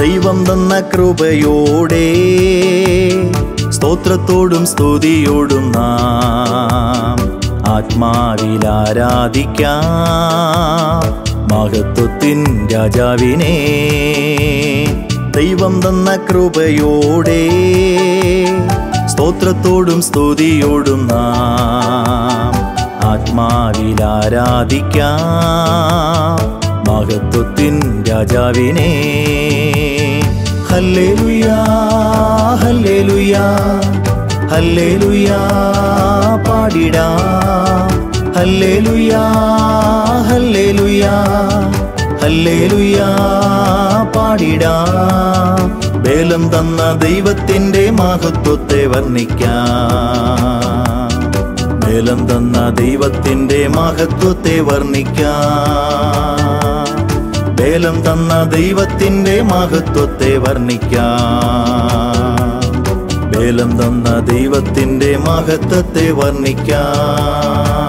ദൈവം തന്ന കൃപയോടെ സ്തോത്രത്തോടും സ്തുതിയോടും നാം ആത്മാവിൽ ആരാധിക്കാം മഹത്വത്തിൻ രാജാവിനെ ദൈവം തന്ന കൃപയോടെ സ്തോത്രത്തോടും സ്തുതിയോടും നാം ആത്മാവിൽ ആരാധിക്കാം മഹത്വത്തിൻ രാജാവിനെ ഹല്ലേലുയാ ഹല്ലേലുയാ ഹല്ലേലുയാ പാടിടാ ഹല്ലേലുയാ ഹല്ലേലുയാ ഹല്ലേലുയാ പാടിടാ ബേലം തന്ന ദൈവത്തിൻ്റെ മഹത്വത്തെ വർണ്ണിക്കാം ബലം തന്ന ദൈവത്തിൻ്റെ മഹത്വത്തെ വർണ്ണിക്കാം ബലം തന്ന ദൈവത്തിൻ്റെ മഹത്വത്തെ വർണ്ണിക്കാം ബലം തന്ന ദൈവത്തിൻ്റെ മഹത്വത്തെ വർണ്ണിക്കാം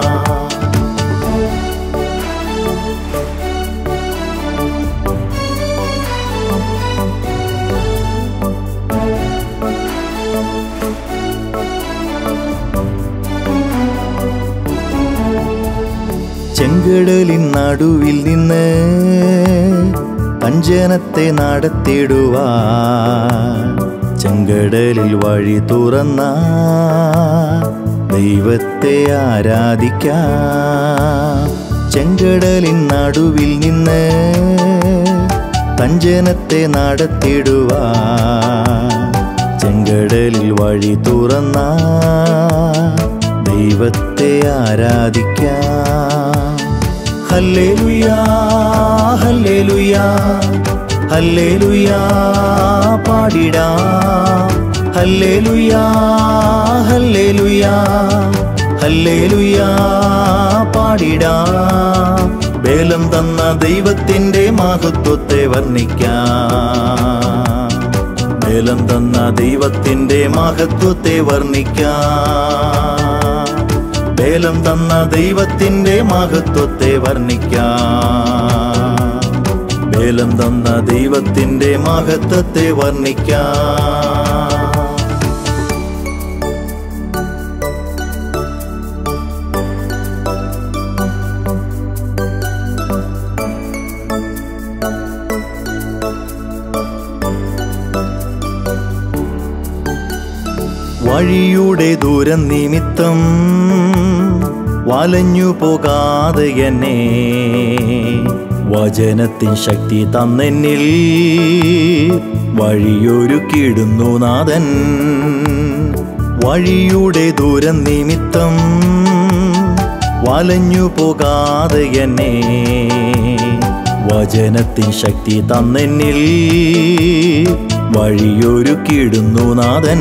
ചെങ്കടലിൻ നടുവിൽ നിന്ന് അഞ്ജനത്തെ നടത്തിടുവാൻ ചെങ്കടലിൽ വഴി തുറന്ന ദൈവത്തെ ആരാധിക്കാം ചെങ്കടലിൻ നടുവിൽ നിന്ന് തഞ്ചനത്തെ നടത്തിടുവാൻ ചെങ്കടലിൽ വഴി തുറന്ന ദൈവത്തെ ആരാധിക്കാം ഹല്ലേലുയാ ഹല്ലേലുയാ ഹല്ലേലുയാ പാടിടാ ഹല്ലേലുയാ ഹല്ലേലുയാ ഹല്ലേലുയാ പാടിടാ ബേലം തന്ന ദൈവത്തിൻ്റെ മഹത്വത്തെ വർണ്ണിക്കാം ബേലം തന്ന ദൈവത്തിൻ്റെ മഹത്വത്തെ വർണ്ണിക്കാം ബേലം തന്ന ദൈവത്തിൻ്റെ മഹത്വത്തെ വർണ്ണിക്കാം ബേലം തന്ന ദൈവത്തിൻ്റെ മഹത്വത്തെ വർണ്ണിക്കാം വഴിയുടെ ദൂരം നിമിത്തം വലഞ്ഞു പോകാതെ എന്നെ വചനത്തിൻ ശക്തി തന്നെന്നിൽ വഴിയൊരുക്കിയിടുന്നു നാഥൻ വഴിയുടെ ദൂരം നിമിത്തം വലഞ്ഞു പോകാതെ എന്നെ വചനത്തിൻ ശക്തി തന്നെന്നിൽ വഴിയൊരുക്കിയിടുന്നു നാഥൻ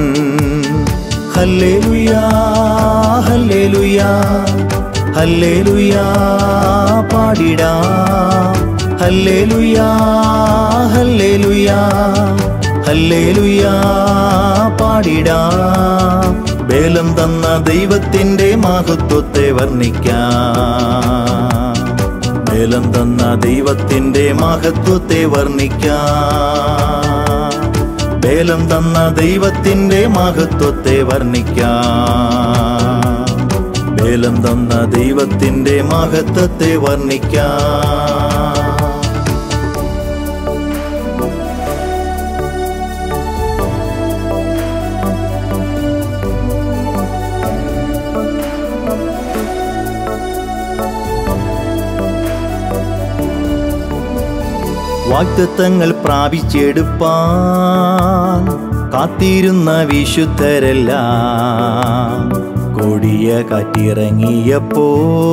ഹല്ലേലുയാ ഹല്ലേലുയാ ഹല്ലേലുയാ പാടിടാ ഹല്ലേലുയാ ഹല്ലേലുയാ ഹല്ലേലുയാ പാടിടാ ബേലം തന്ന ദൈവത്തിൻ്റെ മഹത്വത്തെ വർണ്ണിക്കാം ബേലം തന്ന ദൈവത്തിൻ്റെ മഹത്വത്തെ വർണ്ണിക്കാം ബേലം തന്ന ദൈവത്തിൻ്റെ മഹത്വത്തെ വർണ്ണിക്കാം ബേലം തന്ന ദൈവത്തിൻ്റെ മഹത്വത്തെ വർണ്ണിക്കാം വാഗ്ദത്തങ്ങൾ പ്രാപിച്ചെടുപ്പാൻ കാത്തിരുന്ന വിശുദ്ധരെല്ലാം കൊടിയ കാറ്റിറങ്ങിയപ്പോ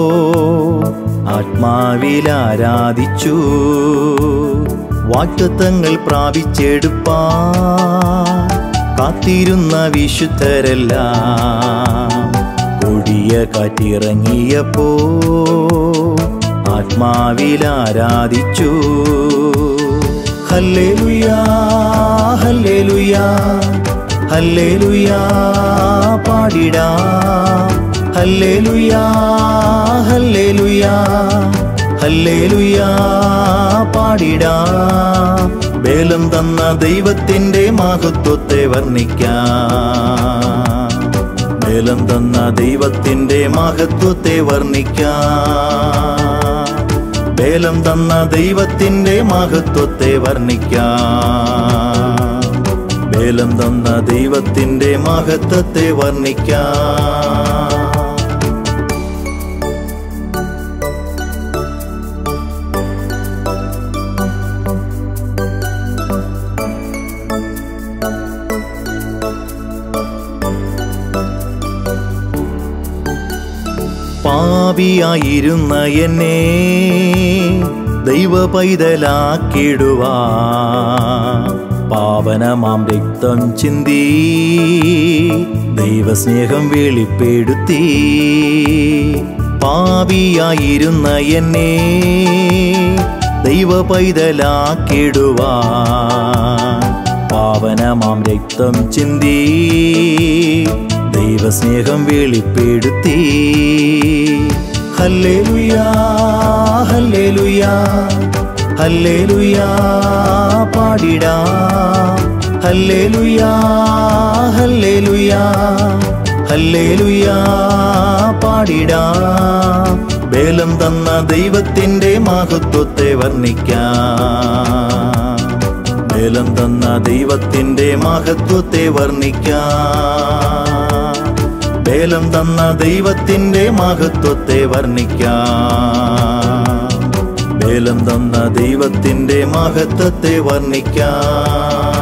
ആത്മാവിൽ ആരാധിച്ചു വാഗ്ദത്തങ്ങൾ പ്രാപിച്ചെടുപ്പാൻ കാത്തിരുന്ന വിശുദ്ധരെല്ലാം കൊടിയ കാറ്റിറങ്ങിയപ്പോ ആത്മാവിൽ ആരാധിച്ചു ഹല്ലേലുയാ ഹല്ലേലുയാ ഹല്ലേലുയാ പാടിടാ ഹല്ലേലുയാ ഹല്ലേലുയാ ഹല്ലേലുയാ പാടിടാ ബേല ബലം തന്ന ദൈവത്തിൻ്റെ മഹത്വത്തെ വർണ്ണിക്കാം ബലം തന്ന ദൈവത്തിൻ്റെ മഹത്വത്തെ വർണ്ണിക്കാം ബലം തന്ന ദൈവത്തിൻ്റെ മഹത്വത്തെ വർണ്ണിക്കാം ബലം തന്ന ദൈവത്തിൻ്റെ മഹത്വത്തെ വർണ്ണിക്കാം പാപിയായിരുന്ന എന്നെ ദൈവ പൈതലാക്കിടുവാ പാവനമാം രക്തം ചിന്തി ദൈവസ്നേഹം വെളിപ്പെടുത്തി പാപിയായിരുന്ന എന്നെ ദൈവ പൈതലാക്കിടുവാ പാവനമാം രക്തം ചിന്തി ദൈവസ്നേഹം വെളിപ്പെടുത്തി ഹല്ലേലുയാ ഹല്ലേലുയാ ഹല്ലേലുയാ പാടിടാ ഹല്ലേലുയാ ഹല്ലേലുയാ ഹല്ലേലുയാ പാടിടാ ബേലം തന്ന ദൈവത്തിൻ്റെ മഹത്വത്തെ വർണ്ണിക്കാം ബലം തന്ന ദൈവത്തിൻ്റെ മഹത്വത്തെ വർണ്ണിക്കാം ബലം തന്ന ദൈവത്തിൻ്റെ മഹത്വത്തെ വർണ്ണിക്കാം ബലം തന്ന ദൈവത്തിൻ്റെ മഹത്വത്തെ വർണ്ണിക്കാം